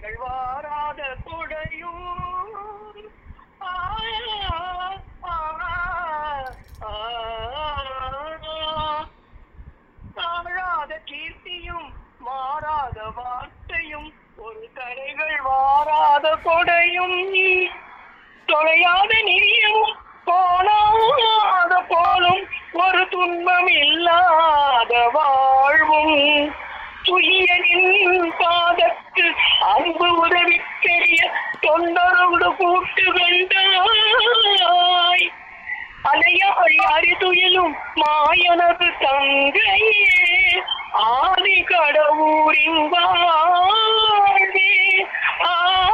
கரைகள் வாராத கொடையும் ஆ, ஆ, ஆ, தாழாத கீர்த்தியும் மாறாத வார்த்தையும் ஒரு கரைகள் வாராத கொடையும் தொலையாத நிதியமும் போனாத போலும் ஒரு துன்பம் இல்லாத வாழ்வும் துய்யனின் பாதத்து அன்பு உதவி பெரிய தொண்டரோடு கூட்டு கண்டாய் அலையாழி அறிதுயிலும் மாயனது தங்கையே ஆதி கடவுரின் வாழ்வே ஆ,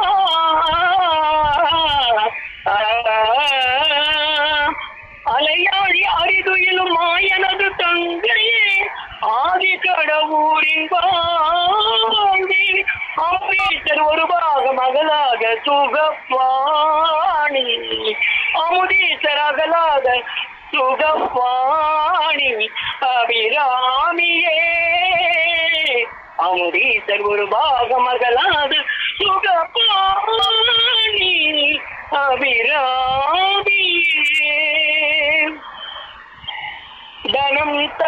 ஆ, அலையாழி அறிதுயிலும் மாயனது தங்கையே ஆதி கடவுரின் வாழ்வே அம்பேத்கர் ஒரு பாகம் அகலாக சுகப்பாணி அமுதீசர் அகலாத சுகப்பாணி அபிராமியே அமுதீசர் ஒரு பாகம் அகலாத சுகப்பாணி அபிராமி